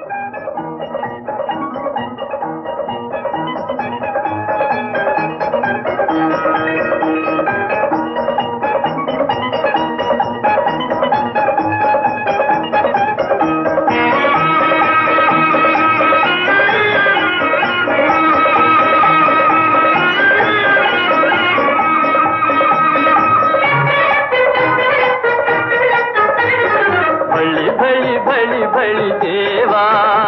బళి బళి బళి బళి దేవా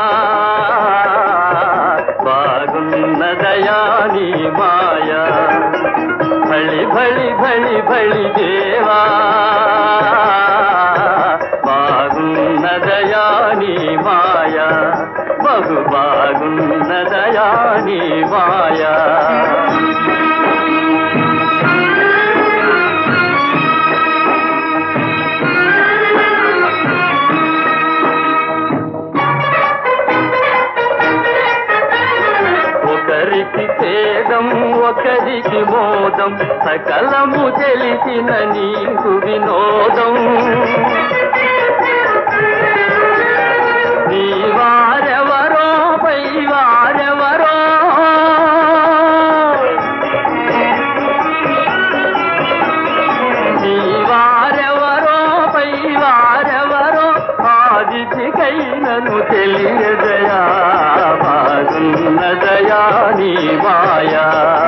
బాగున్నదయా నీ మాయా బళి బళి బళి బళి దేవా బాగున్నదయా నీ మాయా బహు బాగున్నదయా నీ మాయా ఒకరికి ఖేదం ఒకరికి మోదం సకలము తెలిసిన నీకు వినోదం నీ వారెవరో పై వారెవరో నీ వారెవరో పై వారెవరో ఆదితికైనను తెలియదయా బాగున్నదయా నీ మాయా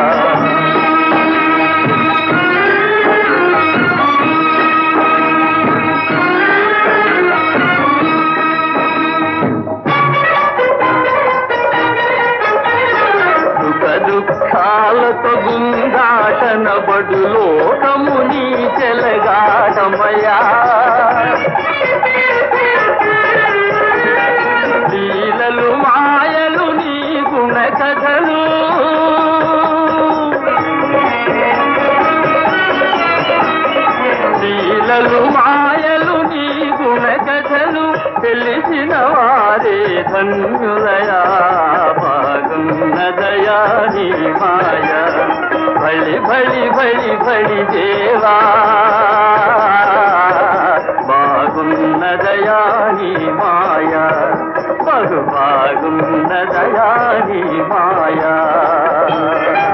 సుఖ దుఃఖాలతో గుందాటన బడు లోకము నీ చెలగాటమయా లీలలు మాయలు నీ గుణ కథలు లీలలు మాయలు నీ గుణ కథలు తెలిసిన వారే ధన్యులయా బాగున్నదయా నీ మాయ బళి బళి బళి బళి దేవా బాగున్నదయా నీ మాయ బహు బాగున్నదయా నీ మాయా